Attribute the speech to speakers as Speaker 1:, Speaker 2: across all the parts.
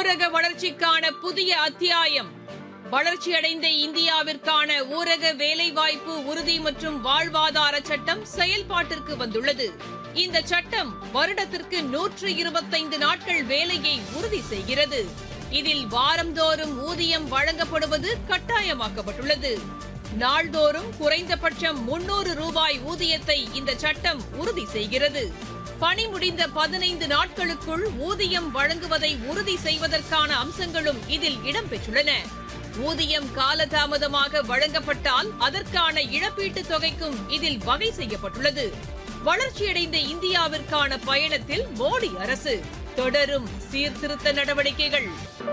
Speaker 1: ஊரக வளர்ச்சிக்கான புதிய அத்தியாயம் வளர்ச்சியடைந்த இந்தியாவிற்கான ஊரக வேலைவாய்ப்பு உறுதி மற்றும் வாழ்வாதார சட்டம் செயல்பாட்டிற்கு வந்துள்ளது இந்த சட்டம் வருடத்திற்கு நூற்று இருபத்தைந்து நாட்கள் வேலையை உறுதி செய்கிறது இதில் வாரந்தோறும் ஊதியம் வழங்கப்படுவது கட்டாயமாக்கப்பட்டுள்ளது நாள்தோறும் குறைந்தபட்சம் முன்னூறு ரூபாய் ஊதியத்தை இந்த சட்டம் உறுதி செய்கிறது பணி முடிந்த பதினைந்து நாட்களுக்குள் ஊதியம் வழங்குவதை உறுதி செய்வதற்கான அம்சங்களும் இதில் இடம்பெற்றுள்ளன ஊதியம் காலதாமதமாக வழங்கப்பட்டால் அதற்கான இழப்பீட்டுத் தொகைக்கும் இதில் வகை செய்யப்பட்டுள்ளது வளர்ச்சியடைந்த இந்தியாவிற்கான பயணத்தில் மோடி அரசு தொடரும் சீர்திருத்த நடவடிக்கைகள்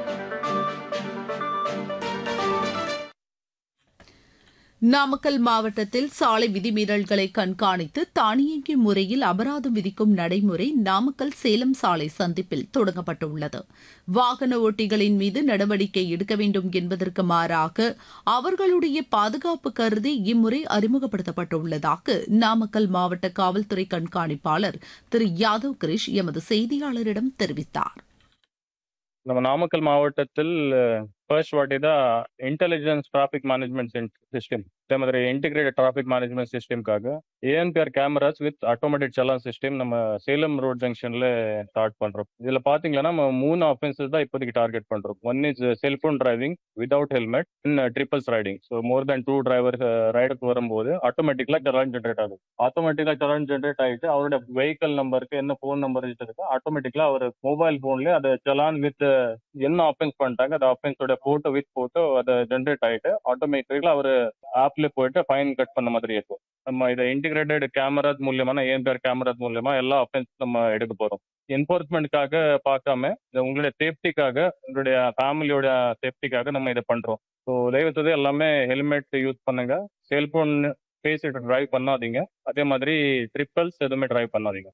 Speaker 2: நாமக்கல் மாவட்டத்தில் சாலை விதிமீறல்களை கண்காணித்து தானியங்கி முறையில் அபராதம் விதிக்கும் நடைமுறை நாமக்கல் சேலம் சாலை சந்திப்பில் தொடங்கப்பட்டுள்ளது வாகன ஓட்டிகளின் மீது நடவடிக்கை எடுக்க வேண்டும் என்பதற்கு மாறாக அவர்களுடைய பாதுகாப்பு கருதி இம்முறை அறிமுகப்படுத்தப்பட்டுள்ளதாக நாமக்கல் மாவட்ட காவல்துறை கண்காணிப்பாளர் திரு யாதவ் கிரிஷ் எமது செய்தியாளரிடம் தெரிவித்தார்
Speaker 3: நம்ம நாமக்கல் மாவட்டத்தில் ஃபர்ஸ்ட் வாட்டி தான் இன்டெலிஜென்ஸ் டிராஃபிக் மேனேஜ்மெண்ட் சிஸ்டம் அதே மாதிரி இன்டிகிரேட்டட் டிராஃபிக் மேனேஜ்மெண்ட் சிஸ்டம்காக ANPR cameras with automatic challan system நம்ம சேலம் ரோட் ஜங்ஷன்ல ஸ்டார்ட் பண்றோம் இதுல பாத்தீங்கன்னா நம்ம மூணு ஆஃபென்சஸ் தான் இப்போதைக்கு டார்கெட் பண்றோம் one is cellphone driving without helmet in triples riding so more than two driver ரைடுக்கு வரும்போது ஆட்டோமேட்டிக்கலா சலான் ஜென்ரேட் ஆகும் ஆட்டோமேட்டிக்கலா சலான் ஜென்ரேட் ஆகிட்டு அவரோட வெஹிக்கல் நம்பருக்கு என்ன ஃபோன் நம்பர் இருக்கோ ஆட்டோமேட்டிக்கலா அவர் மொபைல் போன்ல அதை சலான் வித் என்ன ஆஃபென்ஸ் பண்ணிட்டாங்க அந்த ஆஃபென்ஸோட போட்டோ வித் போட்டோ அதை ஜென்ரேட் ஆகிட்டு ஆட்டோமேட்டிக்கலா அவர் ஆப்ல போயிட்டு ஃபைன் கட் பண்ண மாதிரி இருக்கும் நம்ம இதை இன்டிகிரேட்டட் கேமராஸ் மூலியமான ஏஎம்பிஆர் கேமராஸ் மூலியமா எல்லா ஆஃபென்ஸ் நம்ம எடுக்க போறோம் என்போர்ஸ்மெண்ட்காக பார்க்காம இது உங்களுடைய சேஃப்டிக்காக உங்களுடைய ஃபேமிலியோட சேஃப்டிக்காக நம்ம இதை பண்றோம் ஸோ தயவுசெய்து எல்லாமே ஹெல்மெட் யூஸ் பண்ணுங்க செல்போன் பேசிட்டு டிரைவ் பண்ணாதீங்க அதே மாதிரி ட்ரிப்பிள்ஸ் எதுவுமே டிரைவ் பண்ணாதீங்க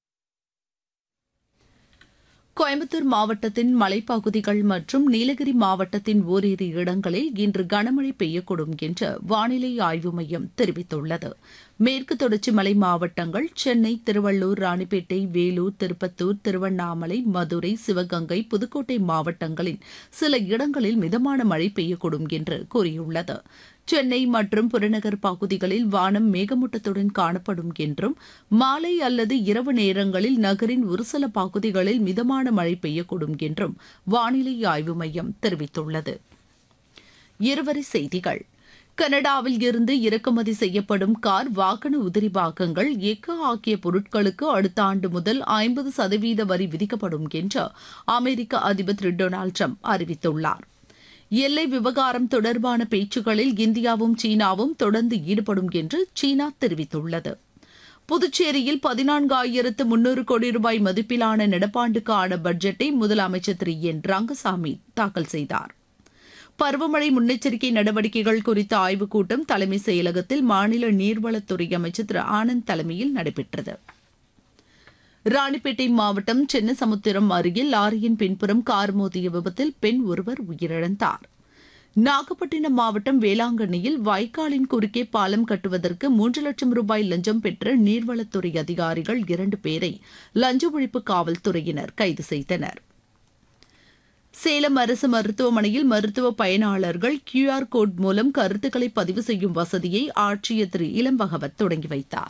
Speaker 2: கோயம்புத்தூர் மாவட்டத்தின் மலைப்பகுதிகள் மற்றும் நீலகிரி மாவட்டத்தின் ஓரிரு இடங்களில் இன்று கனமழை பெய்யக்கூடும் என்று வானிலை ஆய்வு மையம் தெரிவித்துள்ளது மேற்கு தொடர்ச்சி மலை மாவட்டங்கள் சென்னை திருவள்ளூர் ராணிப்பேட்டை வேலூர் திருப்பத்தூர் திருவண்ணாமலை மதுரை சிவகங்கை புதுக்கோட்டை மாவட்டங்களின் சில இடங்களில் மிதமான மழை பெய்யக்கூடும் என்று கூறியுள்ளது சென்னை மற்றும் புறநகர் பகுதிகளில் வானம் மேகமூட்டத்துடன் காணப்படும் என்றும் மாலை அல்லது இரவு நேரங்களில் நகரின் ஒரு சில பகுதிகளில் மிதமான மழை பெய்யக்கூடும் என்றும் வானிலை ஆய்வு மையம் தெரிவித்துள்ளது இருவரி செய்திகள் கனடாவில் இருந்து இறக்குமதி செய்யப்படும் கார் வாகன உதிரி பாகங்கள் எஃகு ஆகிய பொருட்களுக்கு அடுத்த ஆண்டு முதல் ஐம்பது சதவீத வரி விதிக்கப்படும் என்று அமெரிக்க அதிபர் திரு டொனால்டு ட்ரம்ப் அறிவித்துள்ளார் எல்லை விவகாரம் தொடர்பான பேச்சுக்களில் இந்தியாவும் சீனாவும் தொடர்ந்து ஈடுபடும் என்று சீனா தெரிவித்துள்ளது புதுச்சேரியில் பதினான்காயிரத்து முன்னூறு கோடி ரூபாய் மதிப்பிலான நடப்பாண்டுக்கான பட்ஜெட்டை முதலமைச்சர் திரு என் ரங்கசாமி தாக்கல் செய்தார் பருவமழை முன்னெச்சரிக்கை நடவடிக்கைகள் குறித்த ஆய்வுக் கூட்டம் தலைமை செயலகத்தில் மாநில நீர்வளத்துறை அமைச்சர் திரு ஆனந்த் தலைமையில் நடைபெற்றது ராணிப்பேட்டை மாவட்டம் சென்னசமுத்திரம் அருகே லாரியின் பின்புறம் கார் மோதிய விபத்தில் பெண் ஒருவர் உயிரிழந்தார் நாகப்பட்டினம் மாவட்டம் வேளாங்கண்ணியில் வாய்க்காலின் குறுக்கே பாலம் கட்டுவதற்கு மூன்று லட்சம் ரூபாய் லஞ்சம் பெற்ற நீர்வளத்துறை அதிகாரிகள் இரண்டு பேரை லஞ்ச ஒழிப்பு காவல்துறையினர் கைது செய்தனர் சேலம் அரசு மருத்துவமனையில் மருத்துவ பயனாளர்கள் கியூஆர் கோட் மூலம் கருத்துக்களை பதிவு செய்யும் வசதியை ஆட்சியர் திரு இளம் பகவத் தொடங்கி வைத்தார்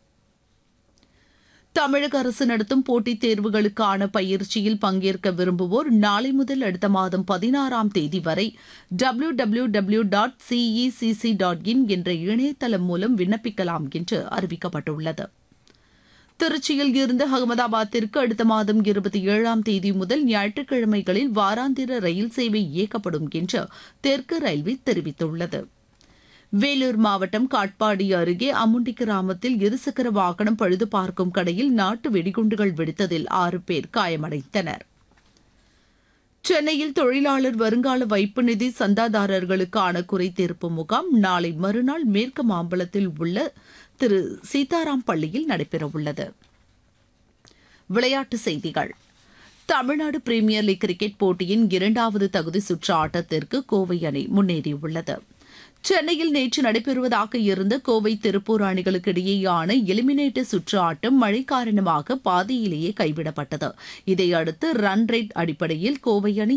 Speaker 2: தமிழக அரசு நடத்தும் போட்டித் தேர்வுகளுக்கான பயிற்சியில் பங்கேற்க விரும்புவோர் நாளை முதல் அடுத்த மாதம் பதினாறாம் தேதி வரை W W W dot CECC dot in என்ற இணையதளம் மூலம் விண்ணப்பிக்கலாம் என்று அறிவிக்கப்பட்டுள்ளது திருச்சியில் இருந்து அகமதாபாத்திற்கு அடுத்த மாதம் இருபத்தி ஏழாம் தேதி முதல் ஞாயிற்றுக்கிழமைகளில் வாராந்திர ரயில் சேவை இயக்கப்படும் என்று தெற்கு ரயில்வே தெரிவித்துள்ளது வேலூர் மாவட்டம் காட்பாடி அருகே அமுண்டி கிராமத்தில் இருசக்கர வாகனம் பழுது பார்க்கும் கடையில் நாட்டு வெடிகுண்டுகள் வெடித்ததில் ஆறு பேர் காயமடைந்தனர் சென்னையில் தொழிலாளர் வருங்கால வைப்பு நிதி சந்தாதாரர்களுக்கான குறைதீர்ப்பு முகாம் நாளை மறுநாள் மேற்கு மாம்பலத்தில் உள்ள திரு சீதாராம் பள்ளியில் நடைபெறவுள்ளது விளையாட்டுச் செய்திகள் தமிழ்நாடு பிரீமியர் லீக் கிரிக்கெட் போட்டியின் இரண்டாவது தகுதி சுற்று ஆட்டத்திற்கு கோவை அணி முன்னேறியுள்ளது சென்னையில் நேற்று நடைபெறுவதாக இருந்த கோவை திருப்பூர் அணிகளுக்கு இடையேயான எலிமினேட்டர் சுற்று ஆட்டம் மழை காரணமாக பாதியிலேயே கைவிடப்பட்டது இதையடுத்து ரன் ரேட் அடிப்படையில் கோவை அணி